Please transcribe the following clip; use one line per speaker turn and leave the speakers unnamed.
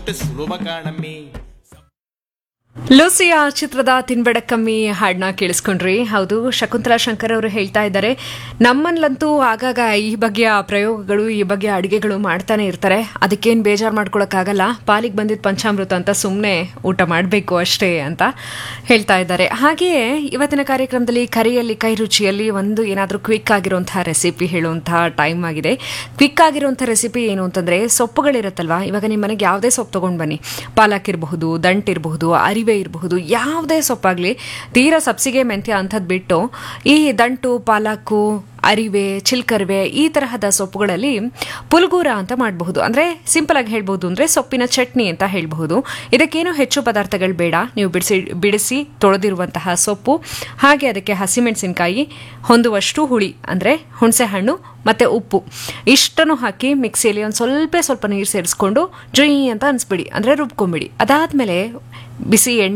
ಸುಲಭ ಕಾಣಮ್ಮಿ
ಲೂಸಿಯಾ ಚಿತ್ರದ ತಿನ್ಬೇಡ ಕಮ್ಮಿ ಹಾಡನ್ನ ಕೇಳಿಸ್ಕೊಂಡ್ರಿ ಹೌದು ಶಕುಂತಲಾ ಶಂಕರ್ ಅವರು ಹೇಳ್ತಾ ಇದ್ದಾರೆ ನಮ್ಮಲ್ಲಂತೂ ಆಗಾಗ ಈ ಬಗೆಯ ಪ್ರಯೋಗಗಳು ಈ ಬಗೆಯ ಅಡುಗೆಗಳು ಮಾಡ್ತಾನೆ ಇರ್ತಾರೆ ಅದಕ್ಕೇನು ಬೇಜಾರು ಮಾಡ್ಕೊಳಕ್ಕಾಗಲ್ಲ ಪಾಲಿಗೆ ಬಂದಿದ್ದ ಪಂಚಾಮೃತ ಅಂತ ಸುಮ್ಮನೆ ಊಟ ಮಾಡಬೇಕು ಅಷ್ಟೇ ಅಂತ ಹೇಳ್ತಾ ಇದ್ದಾರೆ ಹಾಗೆಯೇ ಇವತ್ತಿನ ಕಾರ್ಯಕ್ರಮದಲ್ಲಿ ಕರಿಯಲ್ಲಿ ಕೈ ರುಚಿಯಲ್ಲಿ ಒಂದು ಏನಾದರೂ ಕ್ವಿಕ್ ಆಗಿರುವಂತಹ ರೆಸಿಪಿ ಹೇಳುವಂತಹ ಟೈಮ್ ಆಗಿದೆ ಕ್ವಿಕ್ ಆಗಿರುವಂಥ ರೆಸಿಪಿ ಏನು ಅಂತಂದ್ರೆ ಸೊಪ್ಪುಗಳಿರುತ್ತಲ್ವಾ ಇವಾಗ ನಿಮ್ಮ ಮನೆಗೆ ಯಾವುದೇ ಸೊಪ್ಪು ತಗೊಂಡು ಬನ್ನಿ ಪಾಲಕ್ ಇರಬಹುದು ದಂಟಿರಬಹುದು ಅರಿವೆ ಇರಬಹುದು ಯಾವುದೇ ಸೊಪ್ಪಾಗಲಿ ತೀರಾ ಸಬ್ಸಿಗೆ ಮೆಂತ್ಯ ಅಂಥದ್ದು ಬಿಟ್ಟು ಈ ದಂಟು ಪಾಲಕ್ಕು ಅರಿವೆ ಚಿಲ್ಕರಿವೆ ಈ ತರಹದ ಸೊಪ್ಪುಗಳಲ್ಲಿ ಪುಲ್ಗೂರ ಅಂತ ಮಾಡಬಹುದು ಅಂದರೆ ಸಿಂಪಲ್ ಆಗಿ ಹೇಳ್ಬೋದು ಅಂದರೆ ಸೊಪ್ಪಿನ ಚಟ್ನಿ ಅಂತ ಹೇಳಬಹುದು ಇದಕ್ಕೇನು ಹೆಚ್ಚು ಪದಾರ್ಥಗಳು ಬೇಡ ನೀವು ಬಿಡಿಸಿ ಬಿಡಿಸಿ ತೊಳೆದಿರುವಂತಹ ಸೊಪ್ಪು ಹಾಗೆ ಅದಕ್ಕೆ ಹಸಿಮೆಣಸಿನಕಾಯಿ ಹೊಂದುವಷ್ಟು ಹುಳಿ ಅಂದರೆ ಹುಣಸೆ ಹಣ್ಣು ಮತ್ತು ಉಪ್ಪು ಇಷ್ಟನ್ನು ಹಾಕಿ ಮಿಕ್ಸಿಯಲ್ಲಿ ಒಂದು ಸ್ವಲ್ಪ ಸ್ವಲ್ಪ ನೀರು ಸೇರಿಸ್ಕೊಂಡು ಜುಯ್ ಅಂತ ಅನ್ಸ್ಬಿಡಿ ಅಂದರೆ ರುಬ್ಕೊಂಬಿಡಿ ಅದಾದಮೇಲೆ ಬಿಸಿ ಎಣ್ಣೆ